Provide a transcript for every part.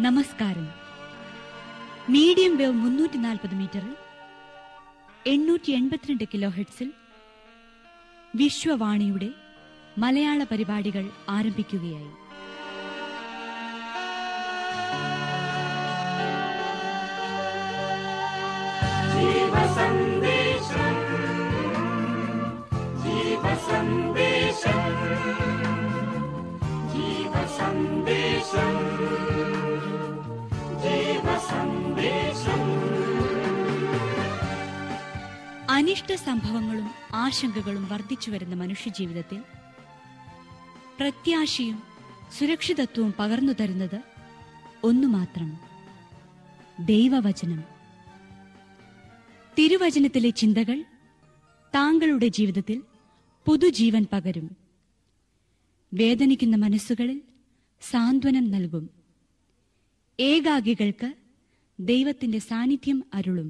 നമസ്കാരം medium wave മുന്നൂറ്റി നാൽപ്പത് മീറ്ററിൽ എണ്ണൂറ്റി എൺപത്തിരണ്ട് കിലോ ഹെഡ്സിൽ വിശ്വവാണിയുടെ മലയാള പരിപാടികൾ ആരംഭിക്കുകയായി അനിഷ്ട സംഭവങ്ങളും ആശങ്കകളും വർദ്ധിച്ചു വരുന്ന മനുഷ്യജീവിതത്തിൽ പ്രത്യാശയും സുരക്ഷിതത്വവും പകർന്നു തരുന്നത് ഒന്നു മാത്രം ദൈവവചനം തിരുവചനത്തിലെ ചിന്തകൾ താങ്കളുടെ ജീവിതത്തിൽ പുതുജീവൻ പകരും വേദനിക്കുന്ന മനസ്സുകളിൽ സാന്ത്വനം നൽകും ഏകാഗികൾക്ക് ദൈവത്തിന്റെ സാന്നിധ്യം അരുളും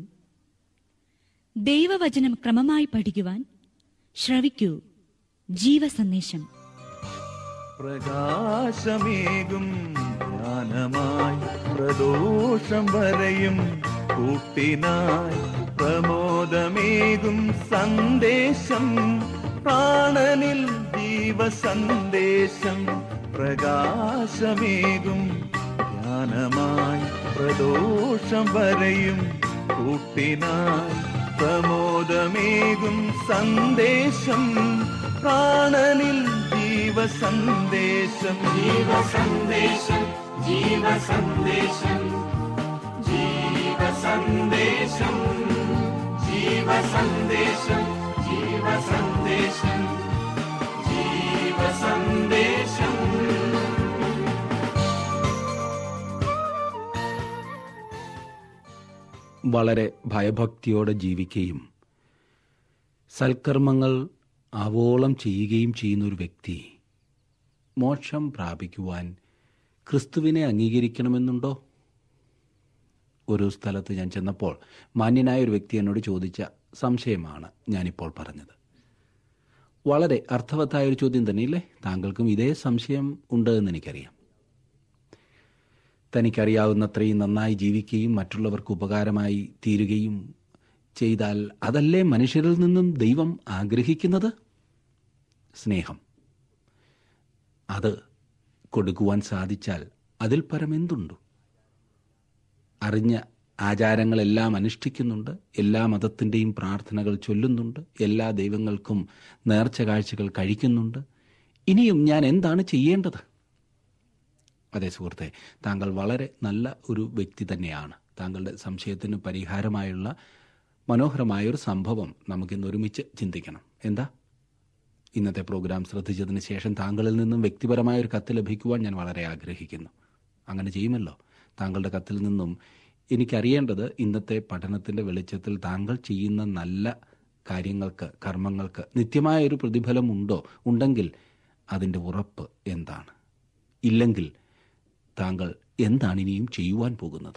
ദൈവവചനം ക്രമമായി പഠിക്കുവാൻ ശ്രവിക്കൂ ജീവസന്ദേശം പ്രകാശമേകും ജ്ഞാനമായി പ്രദോഷം വരയും കൂട്ടിനായി പ്രമോദമേകും സന്ദേശം പ്രാണനിൽ ജീവസന്ദേശം പ്രകാശമേകും ജ്ഞാനമായി പ്രദോഷം വരയും കൂട്ടിനായി പ്രമോദമേകും സന്ദേശം പ്രാണനിൽ ജീവസന്ദേശം ജീവസന്ദേശം ജീവസന്ദേശം ജീവസന്ദേശം ജീവസന്ദേശം ജീവസന്ദേശം ജീവസന്ദേശം വളരെ ഭയഭക്തിയോടെ ജീവിക്കുകയും സൽക്കർമ്മങ്ങൾ ആവോളം ചെയ്യുകയും ചെയ്യുന്ന ഒരു വ്യക്തി മോക്ഷം പ്രാപിക്കുവാൻ ക്രിസ്തുവിനെ അംഗീകരിക്കണമെന്നുണ്ടോ ഒരു സ്ഥലത്ത് ഞാൻ ചെന്നപ്പോൾ മാന്യനായ ഒരു വ്യക്തി എന്നോട് ചോദിച്ച സംശയമാണ് ഞാനിപ്പോൾ പറഞ്ഞത് വളരെ അർത്ഥവത്തായ ഒരു ചോദ്യം തന്നെയില്ലേ താങ്കൾക്കും ഇതേ സംശയം ഉണ്ട് എന്ന് എനിക്കറിയാം തനിക്കറിയാവുന്നത്രയും നന്നായി ജീവിക്കുകയും മറ്റുള്ളവർക്ക് ഉപകാരമായി തീരുകയും ചെയ്താൽ അതല്ലേ മനുഷ്യരിൽ നിന്നും ദൈവം ആഗ്രഹിക്കുന്നത് സ്നേഹം അത് കൊടുക്കുവാൻ സാധിച്ചാൽ അതിൽ പരമെന്തുണ്ടു അറിഞ്ഞ ആചാരങ്ങളെല്ലാം അനുഷ്ഠിക്കുന്നുണ്ട് എല്ലാ മതത്തിൻ്റെയും പ്രാർത്ഥനകൾ ചൊല്ലുന്നുണ്ട് എല്ലാ ദൈവങ്ങൾക്കും നേർച്ച കാഴ്ചകൾ കഴിക്കുന്നുണ്ട് ഇനിയും ഞാൻ എന്താണ് ചെയ്യേണ്ടത് അതെ സുഹൃത്തെ താങ്കൾ വളരെ നല്ല ഒരു വ്യക്തി തന്നെയാണ് താങ്കളുടെ സംശയത്തിന് പരിഹാരമായുള്ള മനോഹരമായൊരു സംഭവം നമുക്കിന്ന് ഒരുമിച്ച് ചിന്തിക്കണം എന്താ ഇന്നത്തെ പ്രോഗ്രാം ശ്രദ്ധിച്ചതിന് ശേഷം താങ്കളിൽ നിന്നും വ്യക്തിപരമായ ഒരു കത്ത് ലഭിക്കുവാൻ ഞാൻ വളരെ ആഗ്രഹിക്കുന്നു അങ്ങനെ ചെയ്യുമല്ലോ താങ്കളുടെ കത്തിൽ നിന്നും എനിക്കറിയേണ്ടത് ഇന്നത്തെ പഠനത്തിന്റെ വെളിച്ചത്തിൽ താങ്കൾ ചെയ്യുന്ന നല്ല കാര്യങ്ങൾക്ക് കർമ്മങ്ങൾക്ക് നിത്യമായ ഒരു പ്രതിഫലം ഉണ്ടോ ഉണ്ടെങ്കിൽ അതിൻ്റെ ഉറപ്പ് എന്താണ് ഇല്ലെങ്കിൽ താങ്കൾ എന്താണ് ഇനിയും ചെയ്യുവാൻ പോകുന്നത്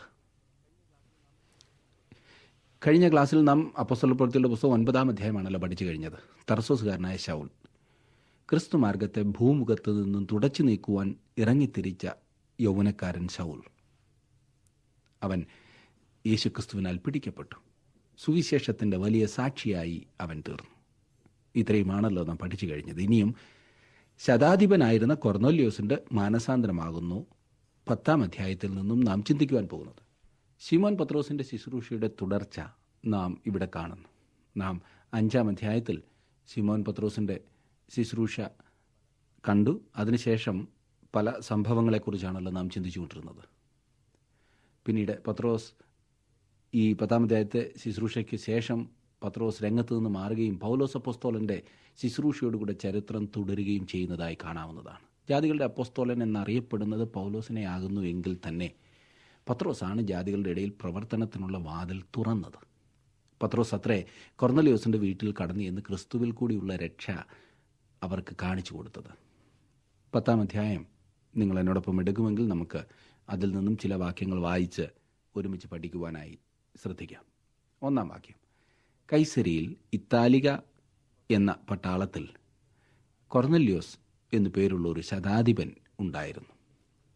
കഴിഞ്ഞ ക്ലാസ്സിൽ നാം അപ്പസ്വലപ്രവൃത്തിയുടെ പുസ്തകം ഒൻപതാം അധ്യായമാണല്ലോ പഠിച്ചു കഴിഞ്ഞത് തർസോസുകാരനായ ശൗൽ ക്രിസ്തു മാർഗത്തെ ഭൂമുഖത്ത് നിന്നും തുടച്ചു നീക്കുവാൻ ഇറങ്ങിത്തിരിച്ച യൗവനക്കാരൻ ശൗൽ അവൻ യേശുക്രിസ്തുവിനാൽ പിടിക്കപ്പെട്ടു സുവിശേഷത്തിന്റെ വലിയ സാക്ഷിയായി അവൻ തീർന്നു ഇത്രയുമാണല്ലോ നാം പഠിച്ചു കഴിഞ്ഞത് ഇനിയും ശതാധിപനായിരുന്ന കൊർന്നോല്യോസിന്റെ മാനസാന്തരമാകുന്നു പത്താം അധ്യായത്തിൽ നിന്നും നാം ചിന്തിക്കുവാൻ പോകുന്നത് ശിമോൻ പത്രോസിന്റെ ശുശ്രൂഷയുടെ തുടർച്ച നാം ഇവിടെ കാണുന്നു നാം അഞ്ചാം അധ്യായത്തിൽ ശിമോൻ പത്രോസിന്റെ ശുശ്രൂഷ കണ്ടു അതിനുശേഷം പല സംഭവങ്ങളെക്കുറിച്ചാണല്ലോ നാം ചിന്തിച്ചുകൊണ്ടിരുന്നത് പിന്നീട് പത്രോസ് ഈ പത്താം അധ്യായത്തെ ശുശ്രൂഷയ്ക്ക് ശേഷം പത്രോസ് രംഗത്ത് നിന്ന് മാറുകയും പൗലോസ് അപ്പോസ്തോലന്റെ ശുശ്രൂഷയോടുകൂടെ ചരിത്രം തുടരുകയും ചെയ്യുന്നതായി കാണാവുന്നതാണ് ജാതികളുടെ അപ്പോസ്തോലൻ എന്നറിയപ്പെടുന്നത് പൗലോസിനെ ആകുന്നു എങ്കിൽ തന്നെ പത്രോസാണ് ജാതികളുടെ ഇടയിൽ പ്രവർത്തനത്തിനുള്ള വാതിൽ തുറന്നത് പത്രോസ് അത്രേ കൊർന്നലിയോസിന്റെ വീട്ടിൽ കടന്നു എന്ന് ക്രിസ്തുവിൽ കൂടിയുള്ള രക്ഷ അവർക്ക് കാണിച്ചു കൊടുത്തത് പത്താം അധ്യായം നിങ്ങൾ എന്നോടൊപ്പം എടുക്കുമെങ്കിൽ നമുക്ക് അതിൽ നിന്നും ചില വാക്യങ്ങൾ വായിച്ച് ഒരുമിച്ച് പഠിക്കുവാനായി ശ്രദ്ധിക്കാം ഒന്നാം വാക്യം കൈസരിയിൽ ഇത്താലിക എന്ന പട്ടാളത്തിൽ കൊർന്നല്യോസ് എന്നു പേരുള്ള ഒരു ശതാധിപൻ ഉണ്ടായിരുന്നു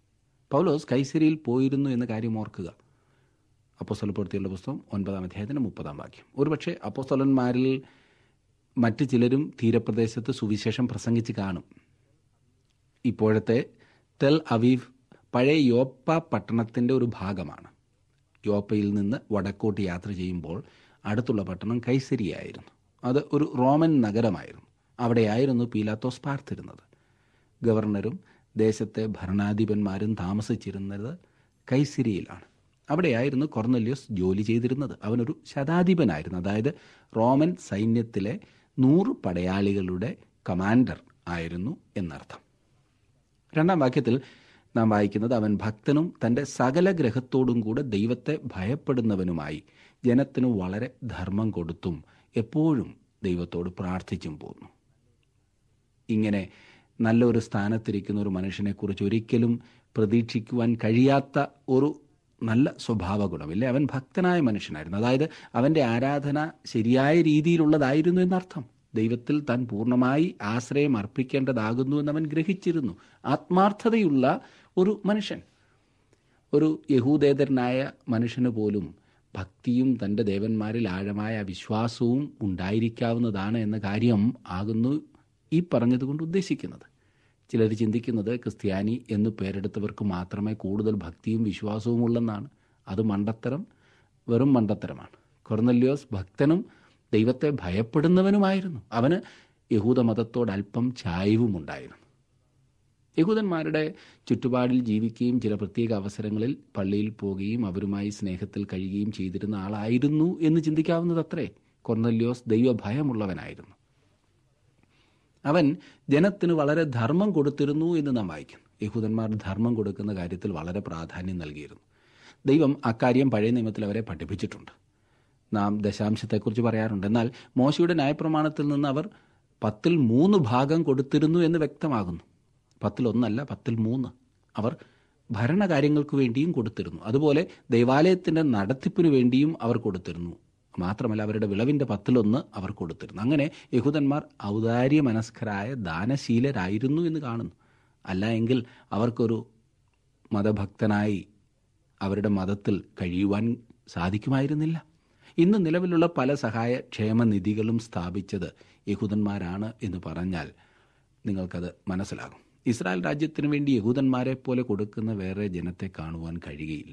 പൗലോസ് കൈസരിയിൽ പോയിരുന്നു എന്ന കാര്യം ഓർക്കുക അപ്പോസ്തലപ്പെടുത്തിയുള്ള പുസ്തകം ഒൻപതാം അധ്യായത്തിന് മുപ്പതാം വാക്യം ഒരുപക്ഷെ അപ്പോസ്തലന്മാരിൽ മറ്റ് ചിലരും തീരപ്രദേശത്ത് സുവിശേഷം പ്രസംഗിച്ച് കാണും ഇപ്പോഴത്തെ തെൽ അവീവ് പഴയ യോപ്പ പട്ടണത്തിൻ്റെ ഒരു ഭാഗമാണ് യോപ്പയിൽ നിന്ന് വടക്കോട്ട് യാത്ര ചെയ്യുമ്പോൾ അടുത്തുള്ള പട്ടണം കൈസരിയായിരുന്നു അത് ഒരു റോമൻ നഗരമായിരുന്നു അവിടെയായിരുന്നു പീലാത്തോസ് പാർത്തിരുന്നത് ഗവർണറും ദേശത്തെ ഭരണാധിപന്മാരും താമസിച്ചിരുന്നത് കൈസിരിയിലാണ് അവിടെയായിരുന്നു കൊർന്നല്യോസ് ജോലി ചെയ്തിരുന്നത് അവനൊരു ശതാധിപനായിരുന്നു അതായത് റോമൻ സൈന്യത്തിലെ നൂറ് പടയാളികളുടെ കമാൻഡർ ആയിരുന്നു എന്നർത്ഥം രണ്ടാം വാക്യത്തിൽ നാം വായിക്കുന്നത് അവൻ ഭക്തനും തൻ്റെ സകല ഗ്രഹത്തോടും കൂടെ ദൈവത്തെ ഭയപ്പെടുന്നവനുമായി ജനത്തിനു വളരെ ധർമ്മം കൊടുത്തും എപ്പോഴും ദൈവത്തോട് പ്രാർത്ഥിച്ചും പോന്നു ഇങ്ങനെ നല്ലൊരു സ്ഥാനത്തിരിക്കുന്ന ഒരു മനുഷ്യനെക്കുറിച്ച് ഒരിക്കലും പ്രതീക്ഷിക്കുവാൻ കഴിയാത്ത ഒരു നല്ല സ്വഭാവ ഗുണമില്ലേ അവൻ ഭക്തനായ മനുഷ്യനായിരുന്നു അതായത് അവൻ്റെ ആരാധന ശരിയായ രീതിയിലുള്ളതായിരുന്നു എന്നർത്ഥം ദൈവത്തിൽ താൻ പൂർണ്ണമായി ആശ്രയം അർപ്പിക്കേണ്ടതാകുന്നു എന്നവൻ ഗ്രഹിച്ചിരുന്നു ആത്മാർത്ഥതയുള്ള ഒരു മനുഷ്യൻ ഒരു യഹൂദേതരനായ മനുഷ്യന് പോലും ഭക്തിയും തൻ്റെ ദേവന്മാരിൽ ആഴമായ വിശ്വാസവും ഉണ്ടായിരിക്കാവുന്നതാണ് എന്ന കാര്യം ആകുന്നു ഈ പറഞ്ഞതുകൊണ്ട് ഉദ്ദേശിക്കുന്നത് ചിലർ ചിന്തിക്കുന്നത് ക്രിസ്ത്യാനി എന്ന് പേരെടുത്തവർക്ക് മാത്രമേ കൂടുതൽ ഭക്തിയും വിശ്വാസവും ഉള്ളെന്നാണ് അത് മണ്ടത്തരം വെറും മണ്ടത്തരമാണ് കൊർന്നല്യോസ് ഭക്തനും ദൈവത്തെ ഭയപ്പെടുന്നവനുമായിരുന്നു അവന് യഹൂദമതത്തോട് അല്പം ചായവുമുണ്ടായിരുന്നു യഹൂദന്മാരുടെ ചുറ്റുപാടിൽ ജീവിക്കുകയും ചില പ്രത്യേക അവസരങ്ങളിൽ പള്ളിയിൽ പോവുകയും അവരുമായി സ്നേഹത്തിൽ കഴിയുകയും ചെയ്തിരുന്ന ആളായിരുന്നു എന്ന് ചിന്തിക്കാവുന്നതത്രേ കൊർന്നല്യോസ് ദൈവഭയമുള്ളവനായിരുന്നു അവൻ ജനത്തിന് വളരെ ധർമ്മം കൊടുത്തിരുന്നു എന്ന് നാം വായിക്കുന്നു യഹൂദന്മാർ ധർമ്മം കൊടുക്കുന്ന കാര്യത്തിൽ വളരെ പ്രാധാന്യം നൽകിയിരുന്നു ദൈവം അക്കാര്യം പഴയ നിയമത്തിൽ അവരെ പഠിപ്പിച്ചിട്ടുണ്ട് നാം ദശാംശത്തെക്കുറിച്ച് പറയാറുണ്ട് എന്നാൽ മോശയുടെ ന്യായപ്രമാണത്തിൽ നിന്ന് അവർ പത്തിൽ മൂന്ന് ഭാഗം കൊടുത്തിരുന്നു എന്ന് വ്യക്തമാകുന്നു പത്തിൽ ഒന്നല്ല പത്തിൽ മൂന്ന് അവർ ഭരണകാര്യങ്ങൾക്ക് വേണ്ടിയും കൊടുത്തിരുന്നു അതുപോലെ ദൈവാലയത്തിൻ്റെ നടത്തിപ്പിന് വേണ്ടിയും അവർ കൊടുത്തിരുന്നു മാത്രമല്ല അവരുടെ വിളവിൻ്റെ പത്തിലൊന്ന് അവർ കൊടുത്തിരുന്നു അങ്ങനെ യഹൂദന്മാർ ഔദാര്യ മനസ്കരായ ദാനശീലരായിരുന്നു എന്ന് കാണുന്നു അല്ല എങ്കിൽ അവർക്കൊരു മതഭക്തനായി അവരുടെ മതത്തിൽ കഴിയുവാൻ സാധിക്കുമായിരുന്നില്ല ഇന്ന് നിലവിലുള്ള പല സഹായ ക്ഷേമനിധികളും സ്ഥാപിച്ചത് യഹൂദന്മാരാണ് എന്ന് പറഞ്ഞാൽ നിങ്ങൾക്കത് മനസ്സിലാകും ഇസ്രായേൽ രാജ്യത്തിനു വേണ്ടി യഹൂദന്മാരെ പോലെ കൊടുക്കുന്ന വേറെ ജനത്തെ കാണുവാൻ കഴിയുകയില്ല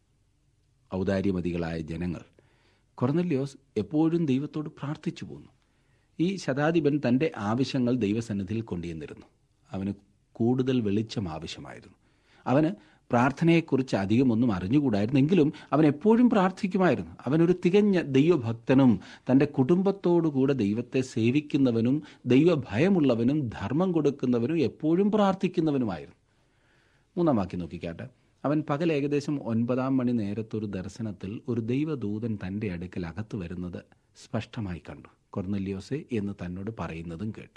ഔദാര്യമതികളായ ജനങ്ങൾ കൊർന്നല്യോസ് എപ്പോഴും ദൈവത്തോട് പ്രാർത്ഥിച്ചു പോന്നു ഈ ശതാധിപൻ തൻ്റെ ആവശ്യങ്ങൾ ദൈവസന്നിധിയിൽ കൊണ്ടുവന്നിരുന്നു അവന് കൂടുതൽ വെളിച്ചം ആവശ്യമായിരുന്നു അവന് പ്രാർത്ഥനയെക്കുറിച്ച് അധികമൊന്നും അറിഞ്ഞുകൂടായിരുന്നെങ്കിലും അവൻ എപ്പോഴും പ്രാർത്ഥിക്കുമായിരുന്നു അവനൊരു തികഞ്ഞ ദൈവഭക്തനും തൻ്റെ കുടുംബത്തോടുകൂടെ ദൈവത്തെ സേവിക്കുന്നവനും ദൈവഭയമുള്ളവനും ധർമ്മം കൊടുക്കുന്നവനും എപ്പോഴും പ്രാർത്ഥിക്കുന്നവനുമായിരുന്നു മൂന്നാം വാക്യം നോക്കിക്കാട്ടെ അവൻ പകൽ ഏകദേശം ഒൻപതാം മണി നേരത്തൊരു ദർശനത്തിൽ ഒരു ദൈവദൂതൻ തൻ്റെ അടുക്കൽ അകത്ത് വരുന്നത് സ്പഷ്ടമായി കണ്ടു കൊർന്നല്യോസെ എന്ന് തന്നോട് പറയുന്നതും കേട്ടു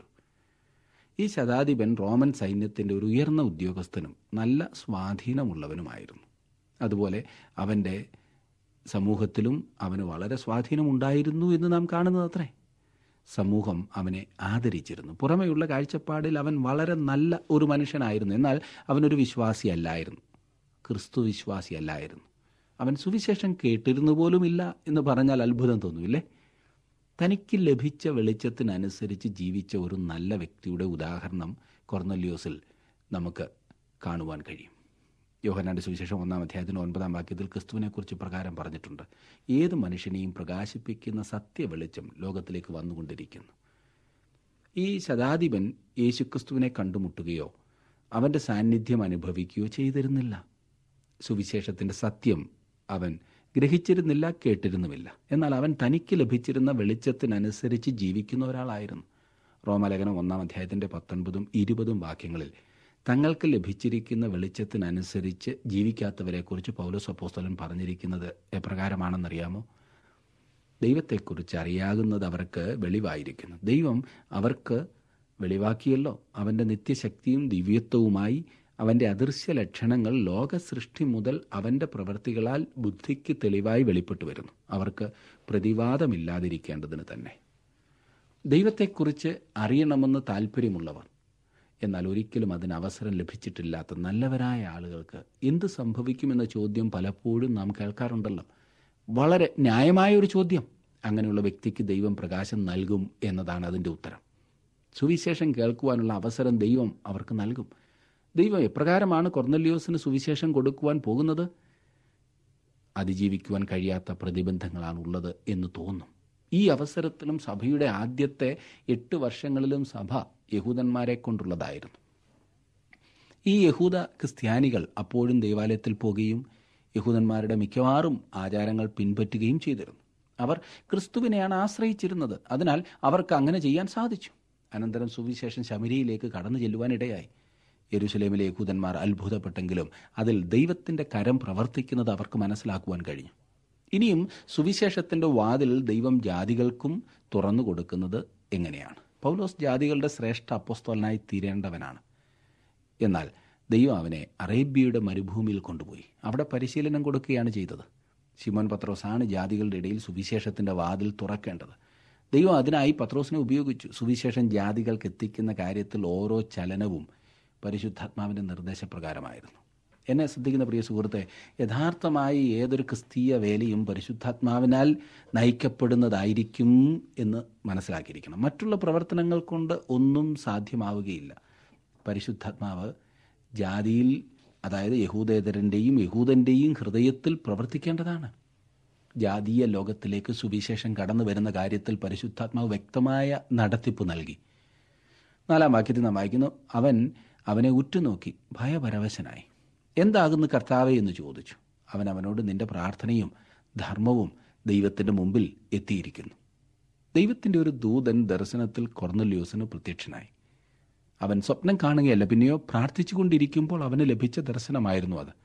ഈ ശതാധിപൻ റോമൻ സൈന്യത്തിൻ്റെ ഒരു ഉയർന്ന ഉദ്യോഗസ്ഥനും നല്ല സ്വാധീനമുള്ളവനുമായിരുന്നു അതുപോലെ അവൻ്റെ സമൂഹത്തിലും അവന് വളരെ സ്വാധീനമുണ്ടായിരുന്നു എന്ന് നാം കാണുന്നത് അത്രേ സമൂഹം അവനെ ആദരിച്ചിരുന്നു പുറമെയുള്ള കാഴ്ചപ്പാടിൽ അവൻ വളരെ നല്ല ഒരു മനുഷ്യനായിരുന്നു എന്നാൽ അവനൊരു വിശ്വാസിയല്ലായിരുന്നു ക്രിസ്തു വിശ്വാസിയല്ലായിരുന്നു അവൻ സുവിശേഷം കേട്ടിരുന്നു പോലുമില്ല എന്ന് പറഞ്ഞാൽ അത്ഭുതം തോന്നുമില്ലേ തനിക്ക് ലഭിച്ച വെളിച്ചത്തിനനുസരിച്ച് ജീവിച്ച ഒരു നല്ല വ്യക്തിയുടെ ഉദാഹരണം കൊർന്നല്യോസിൽ നമുക്ക് കാണുവാൻ കഴിയും യോഹനാന്റെ സുവിശേഷം ഒന്നാം അധ്യായത്തിന് ഒൻപതാം വാക്യത്തിൽ ക്രിസ്തുവിനെക്കുറിച്ച് പ്രകാരം പറഞ്ഞിട്ടുണ്ട് ഏത് മനുഷ്യനെയും പ്രകാശിപ്പിക്കുന്ന സത്യവെളിച്ചം ലോകത്തിലേക്ക് വന്നുകൊണ്ടിരിക്കുന്നു ഈ ശതാധിപൻ യേശുക്രിസ്തുവിനെ കണ്ടുമുട്ടുകയോ അവൻ്റെ സാന്നിധ്യം അനുഭവിക്കുകയോ ചെയ്തിരുന്നില്ല സുവിശേഷത്തിൻ്റെ സത്യം അവൻ ഗ്രഹിച്ചിരുന്നില്ല കേട്ടിരുന്നുമില്ല എന്നാൽ അവൻ തനിക്ക് ലഭിച്ചിരുന്ന വെളിച്ചത്തിനനുസരിച്ച് ജീവിക്കുന്ന ഒരാളായിരുന്നു റോമലേഖനം ഒന്നാം അധ്യായത്തിൻ്റെ പത്തൊൻപതും ഇരുപതും വാക്യങ്ങളിൽ തങ്ങൾക്ക് ലഭിച്ചിരിക്കുന്ന വെളിച്ചത്തിനനുസരിച്ച് ജീവിക്കാത്തവരെക്കുറിച്ച് പൗലോസ് അപ്പോസ്തലൻ പറഞ്ഞിരിക്കുന്നത് എപ്രകാരമാണെന്നറിയാമോ ദൈവത്തെക്കുറിച്ച് അറിയാകുന്നത് അവർക്ക് വെളിവായിരിക്കുന്നു ദൈവം അവർക്ക് വെളിവാക്കിയല്ലോ അവൻ്റെ നിത്യശക്തിയും ദിവ്യത്വവുമായി അവൻ്റെ അദൃശ്യ ലക്ഷണങ്ങൾ ലോക സൃഷ്ടി മുതൽ അവൻ്റെ പ്രവൃത്തികളാൽ ബുദ്ധിക്ക് തെളിവായി വെളിപ്പെട്ടു വരുന്നു അവർക്ക് പ്രതിവാദമില്ലാതിരിക്കേണ്ടതിന് തന്നെ ദൈവത്തെക്കുറിച്ച് അറിയണമെന്ന് താല്പര്യമുള്ളവർ എന്നാൽ ഒരിക്കലും അതിന് അവസരം ലഭിച്ചിട്ടില്ലാത്ത നല്ലവരായ ആളുകൾക്ക് എന്ത് സംഭവിക്കുമെന്ന ചോദ്യം പലപ്പോഴും നാം കേൾക്കാറുണ്ടല്ലോ വളരെ ന്യായമായ ഒരു ചോദ്യം അങ്ങനെയുള്ള വ്യക്തിക്ക് ദൈവം പ്രകാശം നൽകും എന്നതാണ് അതിൻ്റെ ഉത്തരം സുവിശേഷം കേൾക്കുവാനുള്ള അവസരം ദൈവം അവർക്ക് നൽകും ദൈവം എപ്രകാരമാണ് കൊർന്നല്യോസിന് സുവിശേഷം കൊടുക്കുവാൻ പോകുന്നത് അതിജീവിക്കുവാൻ കഴിയാത്ത പ്രതിബന്ധങ്ങളാണ് ഉള്ളത് എന്ന് തോന്നും ഈ അവസരത്തിലും സഭയുടെ ആദ്യത്തെ എട്ട് വർഷങ്ങളിലും സഭ യഹൂദന്മാരെ കൊണ്ടുള്ളതായിരുന്നു ഈ യഹൂദ ക്രിസ്ത്യാനികൾ അപ്പോഴും ദേവാലയത്തിൽ പോകുകയും യഹൂദന്മാരുടെ മിക്കവാറും ആചാരങ്ങൾ പിൻപറ്റുകയും ചെയ്തിരുന്നു അവർ ക്രിസ്തുവിനെയാണ് ആശ്രയിച്ചിരുന്നത് അതിനാൽ അവർക്ക് അങ്ങനെ ചെയ്യാൻ സാധിച്ചു അനന്തരം സുവിശേഷം ശമരിയിലേക്ക് കടന്നു ചെല്ലുവാനിടയായി യെരുശലേമിലെ യഹൂദന്മാർ അത്ഭുതപ്പെട്ടെങ്കിലും അതിൽ ദൈവത്തിന്റെ കരം പ്രവർത്തിക്കുന്നത് അവർക്ക് മനസ്സിലാക്കുവാൻ കഴിഞ്ഞു ഇനിയും സുവിശേഷത്തിന്റെ വാതിൽ ദൈവം ജാതികൾക്കും തുറന്നു കൊടുക്കുന്നത് എങ്ങനെയാണ് പൗലോസ് ജാതികളുടെ ശ്രേഷ്ഠ അപ്പോസ്തോലനായി തീരേണ്ടവനാണ് എന്നാൽ ദൈവം അവനെ അറേബ്യയുടെ മരുഭൂമിയിൽ കൊണ്ടുപോയി അവിടെ പരിശീലനം കൊടുക്കുകയാണ് ചെയ്തത് ശിമോൻ പത്രോസാണ് ജാതികളുടെ ഇടയിൽ സുവിശേഷത്തിന്റെ വാതിൽ തുറക്കേണ്ടത് ദൈവം അതിനായി പത്രോസിനെ ഉപയോഗിച്ചു സുവിശേഷം ജാതികൾക്ക് എത്തിക്കുന്ന കാര്യത്തിൽ ഓരോ ചലനവും പരിശുദ്ധാത്മാവിന്റെ നിർദ്ദേശപ്രകാരമായിരുന്നു എന്നെ ശ്രദ്ധിക്കുന്ന പ്രിയ സുഹൃത്തെ യഥാർത്ഥമായി ഏതൊരു ക്രിസ്തീയ വേലയും പരിശുദ്ധാത്മാവിനാൽ നയിക്കപ്പെടുന്നതായിരിക്കും എന്ന് മനസ്സിലാക്കിയിരിക്കണം മറ്റുള്ള പ്രവർത്തനങ്ങൾ കൊണ്ട് ഒന്നും സാധ്യമാവുകയില്ല പരിശുദ്ധാത്മാവ് ജാതിയിൽ അതായത് യഹൂദേതരൻ്റെയും യഹൂദൻ്റെയും ഹൃദയത്തിൽ പ്രവർത്തിക്കേണ്ടതാണ് ജാതീയ ലോകത്തിലേക്ക് സുവിശേഷം കടന്നു വരുന്ന കാര്യത്തിൽ പരിശുദ്ധാത്മാവ് വ്യക്തമായ നടത്തിപ്പ് നൽകി നാലാം വാക്യത്തിൽ നാം വായിക്കുന്നു അവൻ അവനെ ഉറ്റുനോക്കി ഭയപരവശനായി എന്താകുന്നു കർത്താവെ എന്ന് ചോദിച്ചു അവൻ അവനോട് നിന്റെ പ്രാർത്ഥനയും ധർമ്മവും ദൈവത്തിന്റെ മുമ്പിൽ എത്തിയിരിക്കുന്നു ദൈവത്തിന്റെ ഒരു ദൂതൻ ദർശനത്തിൽ കൊർന്നല്യോസിന് പ്രത്യക്ഷനായി അവൻ സ്വപ്നം കാണുകയല്ല പിന്നെയോ പ്രാർത്ഥിച്ചുകൊണ്ടിരിക്കുമ്പോൾ അവന് ലഭിച്ച ദർശനമായിരുന്നു അത്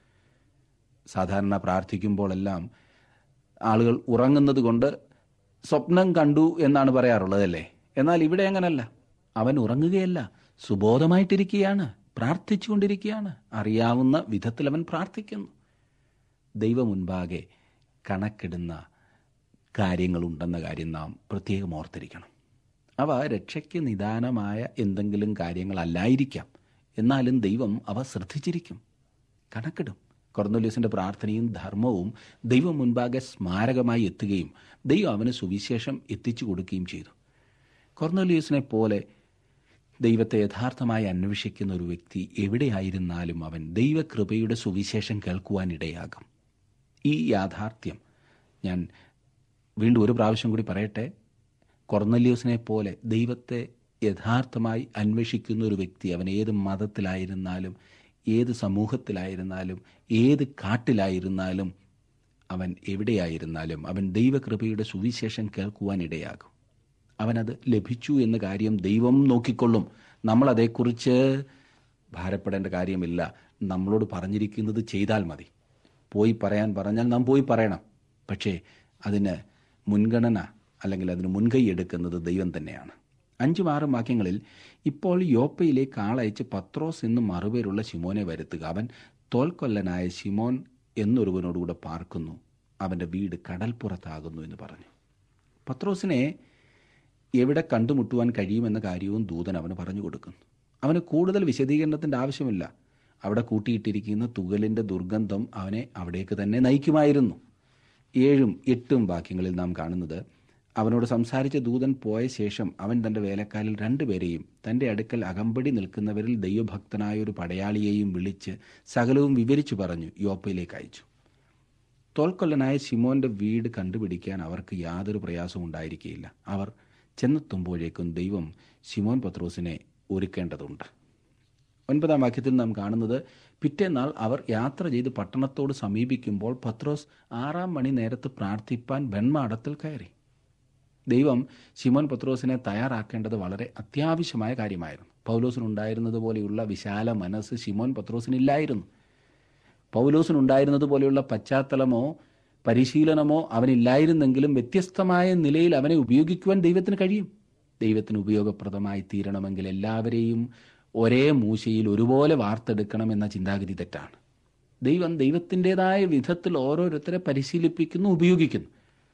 സാധാരണ പ്രാർത്ഥിക്കുമ്പോഴെല്ലാം ആളുകൾ ഉറങ്ങുന്നത് കൊണ്ട് സ്വപ്നം കണ്ടു എന്നാണ് പറയാറുള്ളതല്ലേ എന്നാൽ ഇവിടെ അങ്ങനല്ല അവൻ ഉറങ്ങുകയല്ല സുബോധമായിട്ടിരിക്കുകയാണ് പ്രാർത്ഥിച്ചുകൊണ്ടിരിക്കുകയാണ് അറിയാവുന്ന വിധത്തിൽ അവൻ പ്രാർത്ഥിക്കുന്നു ദൈവം മുൻപാകെ കണക്കിടുന്ന കാര്യങ്ങളുണ്ടെന്ന കാര്യം നാം പ്രത്യേകം ഓർത്തിരിക്കണം അവ രക്ഷയ്ക്ക് നിദാനമായ എന്തെങ്കിലും കാര്യങ്ങളല്ലായിരിക്കാം എന്നാലും ദൈവം അവ ശ്രദ്ധിച്ചിരിക്കും കണക്കിടും കൊർന്നൊല്യൂസിന്റെ പ്രാർത്ഥനയും ധർമ്മവും ദൈവം മുൻപാകെ സ്മാരകമായി എത്തുകയും ദൈവം അവന് സുവിശേഷം എത്തിച്ചു കൊടുക്കുകയും ചെയ്തു കൊർന്നൊല്യൂസിനെ പോലെ ദൈവത്തെ യഥാർത്ഥമായി അന്വേഷിക്കുന്ന ഒരു വ്യക്തി എവിടെയായിരുന്നാലും അവൻ ദൈവകൃപയുടെ സുവിശേഷം കേൾക്കുവാനിടയാകും ഈ യാഥാർത്ഥ്യം ഞാൻ വീണ്ടും ഒരു പ്രാവശ്യം കൂടി പറയട്ടെ കൊർന്നല്യൂസിനെ പോലെ ദൈവത്തെ യഥാർത്ഥമായി അന്വേഷിക്കുന്ന ഒരു വ്യക്തി അവൻ ഏത് മതത്തിലായിരുന്നാലും ഏത് സമൂഹത്തിലായിരുന്നാലും ഏത് കാട്ടിലായിരുന്നാലും അവൻ എവിടെയായിരുന്നാലും അവൻ ദൈവകൃപയുടെ സുവിശേഷം കേൾക്കുവാനിടയാകും അവനത് ലഭിച്ചു എന്ന കാര്യം ദൈവം നോക്കിക്കൊള്ളും നമ്മൾ അതേക്കുറിച്ച് ഭാരപ്പെടേണ്ട കാര്യമില്ല നമ്മളോട് പറഞ്ഞിരിക്കുന്നത് ചെയ്താൽ മതി പോയി പറയാൻ പറഞ്ഞാൽ നാം പോയി പറയണം പക്ഷേ അതിന് മുൻഗണന അല്ലെങ്കിൽ അതിന് മുൻകൈ എടുക്കുന്നത് ദൈവം തന്നെയാണ് അഞ്ചും ആറും വാക്യങ്ങളിൽ ഇപ്പോൾ യോപ്പയിലേക്ക് ആളയച്ച് പത്രോസ് എന്ന് മറുപേരുള്ള ശിമോനെ വരുത്തുക അവൻ തോൽക്കൊല്ലനായ ശിമോൻ എന്നൊരുവനോടുകൂടെ പാർക്കുന്നു അവൻ്റെ വീട് കടൽപ്പുറത്താകുന്നു എന്ന് പറഞ്ഞു പത്രോസിനെ എവിടെ കണ്ടുമുട്ടുവാൻ കഴിയുമെന്ന കാര്യവും ദൂതൻ അവന് പറഞ്ഞു കൊടുക്കുന്നു അവന് കൂടുതൽ വിശദീകരണത്തിൻ്റെ ആവശ്യമില്ല അവിടെ കൂട്ടിയിട്ടിരിക്കുന്ന തുകലിൻ്റെ ദുർഗന്ധം അവനെ അവിടേക്ക് തന്നെ നയിക്കുമായിരുന്നു ഏഴും എട്ടും വാക്യങ്ങളിൽ നാം കാണുന്നത് അവനോട് സംസാരിച്ച ദൂതൻ പോയ ശേഷം അവൻ തന്റെ വേലക്കാരിൽ രണ്ടുപേരെയും തന്റെ അടുക്കൽ അകമ്പടി നിൽക്കുന്നവരിൽ ദൈവഭക്തനായ ഒരു പടയാളിയെയും വിളിച്ച് സകലവും വിവരിച്ചു പറഞ്ഞു യോപ്പയിലേക്ക് അയച്ചു തോൽക്കൊല്ലനായ ശിമോന്റെ വീട് കണ്ടുപിടിക്കാൻ അവർക്ക് യാതൊരു പ്രയാസവും ഉണ്ടായിരിക്കുകയില്ല അവർ ചെന്നെത്തുമ്പോഴേക്കും ദൈവം ശിമോൻ പത്രോസിനെ ഒരുക്കേണ്ടതുണ്ട് ഒൻപതാം വാക്യത്തിൽ നാം കാണുന്നത് പിറ്റേന്നാൾ അവർ യാത്ര ചെയ്ത് പട്ടണത്തോട് സമീപിക്കുമ്പോൾ പത്രോസ് ആറാം മണി നേരത്ത് പ്രാർത്ഥിപ്പാൻ വെൺമാടത്തിൽ കയറി ദൈവം ശിമോൻ പത്രോസിനെ തയ്യാറാക്കേണ്ടത് വളരെ അത്യാവശ്യമായ കാര്യമായിരുന്നു പൗലോസിനുണ്ടായിരുന്നത് പോലെയുള്ള വിശാല മനസ്സ് ശിമോൻ പത്രോസിനില്ലായിരുന്നു പൗലോസിനുണ്ടായിരുന്നത് പോലെയുള്ള പശ്ചാത്തലമോ പരിശീലനമോ അവനില്ലായിരുന്നെങ്കിലും വ്യത്യസ്തമായ നിലയിൽ അവനെ ഉപയോഗിക്കുവാൻ ദൈവത്തിന് കഴിയും ദൈവത്തിന് ഉപയോഗപ്രദമായി തീരണമെങ്കിൽ എല്ലാവരെയും ഒരേ മൂശയിൽ ഒരുപോലെ വാർത്തെടുക്കണമെന്ന ചിന്താഗതി തെറ്റാണ് ദൈവം ദൈവത്തിൻ്റെതായ വിധത്തിൽ ഓരോരുത്തരെ പരിശീലിപ്പിക്കുന്നു ഉപയോഗിക്കുന്നു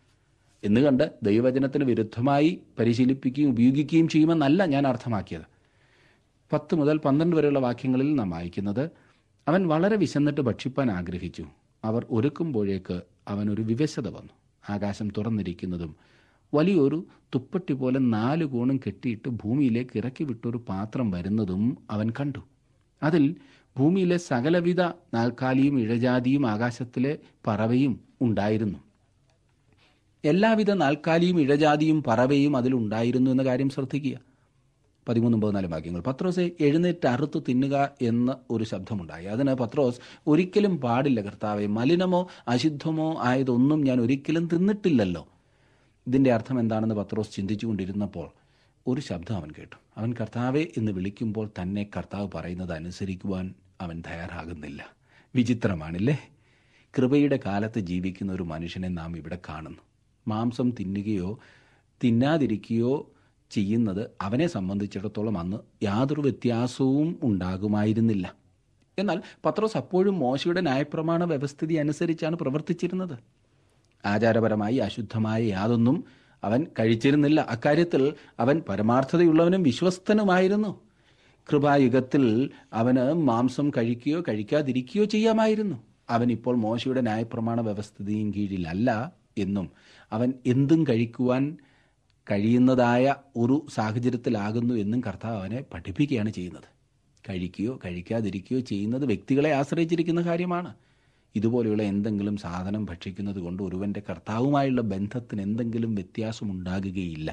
എന്ന് കണ്ട് ദൈവവചനത്തിന് വിരുദ്ധമായി പരിശീലിപ്പിക്കുകയും ഉപയോഗിക്കുകയും ചെയ്യുമെന്നല്ല ഞാൻ അർത്ഥമാക്കിയത് പത്ത് മുതൽ പന്ത്രണ്ട് വരെയുള്ള വാക്യങ്ങളിൽ നാം വായിക്കുന്നത് അവൻ വളരെ വിശന്നിട്ട് ഭക്ഷിപ്പാൻ ആഗ്രഹിച്ചു അവർ ഒരുക്കുമ്പോഴേക്ക് അവനൊരു വിവശത വന്നു ആകാശം തുറന്നിരിക്കുന്നതും വലിയൊരു തുപ്പട്ടി പോലെ നാല് കോണും കെട്ടിയിട്ട് ഭൂമിയിലേക്ക് ഇറക്കി വിട്ടൊരു പാത്രം വരുന്നതും അവൻ കണ്ടു അതിൽ ഭൂമിയിലെ സകലവിധ നാൽക്കാലിയും ഇഴജാതിയും ആകാശത്തിലെ പറവയും ഉണ്ടായിരുന്നു എല്ലാവിധ നാൽക്കാലിയും ഇഴജാതിയും പറവയും അതിലുണ്ടായിരുന്നു എന്ന കാര്യം ശ്രദ്ധിക്കുക പതിമൂന്നും പതിനാലും വാക്യങ്ങൾ പത്രോസെ എഴുന്നേറ്റ് അറുത്ത് തിന്നുക എന്ന ഒരു ശബ്ദമുണ്ടായി അതിന് പത്രോസ് ഒരിക്കലും പാടില്ല കർത്താവെ മലിനമോ അശുദ്ധമോ ആയതൊന്നും ഞാൻ ഒരിക്കലും തിന്നിട്ടില്ലല്ലോ ഇതിന്റെ അർത്ഥം എന്താണെന്ന് പത്രോസ് ചിന്തിച്ചുകൊണ്ടിരുന്നപ്പോൾ ഒരു ശബ്ദം അവൻ കേട്ടു അവൻ കർത്താവെ എന്ന് വിളിക്കുമ്പോൾ തന്നെ കർത്താവ് പറയുന്നത് അനുസരിക്കുവാൻ അവൻ തയ്യാറാകുന്നില്ല വിചിത്രമാണില്ലേ കൃപയുടെ കാലത്ത് ജീവിക്കുന്ന ഒരു മനുഷ്യനെ നാം ഇവിടെ കാണുന്നു മാംസം തിന്നുകയോ തിന്നാതിരിക്കുകയോ ചെയ്യുന്നത് അവനെ സംബന്ധിച്ചിടത്തോളം അന്ന് യാതൊരു വ്യത്യാസവും ഉണ്ടാകുമായിരുന്നില്ല എന്നാൽ പത്രോസ് അപ്പോഴും മോശയുടെ ന്യായപ്രമാണ വ്യവസ്ഥിതി അനുസരിച്ചാണ് പ്രവർത്തിച്ചിരുന്നത് ആചാരപരമായി അശുദ്ധമായ യാതൊന്നും അവൻ കഴിച്ചിരുന്നില്ല അക്കാര്യത്തിൽ അവൻ പരമാർത്ഥതയുള്ളവനും വിശ്വസ്തനുമായിരുന്നു കൃപായുഗത്തിൽ അവന് മാംസം കഴിക്കുകയോ കഴിക്കാതിരിക്കുകയോ ചെയ്യാമായിരുന്നു അവൻ ഇപ്പോൾ മോശയുടെ ന്യായപ്രമാണ വ്യവസ്ഥിതിയും കീഴിലല്ല എന്നും അവൻ എന്തും കഴിക്കുവാൻ കഴിയുന്നതായ ഒരു സാഹചര്യത്തിലാകുന്നു എന്നും കർത്താവ് അവനെ പഠിപ്പിക്കുകയാണ് ചെയ്യുന്നത് കഴിക്കുകയോ കഴിക്കാതിരിക്കുകയോ ചെയ്യുന്നത് വ്യക്തികളെ ആശ്രയിച്ചിരിക്കുന്ന കാര്യമാണ് ഇതുപോലെയുള്ള എന്തെങ്കിലും സാധനം ഭക്ഷിക്കുന്നത് കൊണ്ട് ഒരുവന്റെ കർത്താവുമായുള്ള ബന്ധത്തിന് എന്തെങ്കിലും വ്യത്യാസമുണ്ടാകുകയില്ല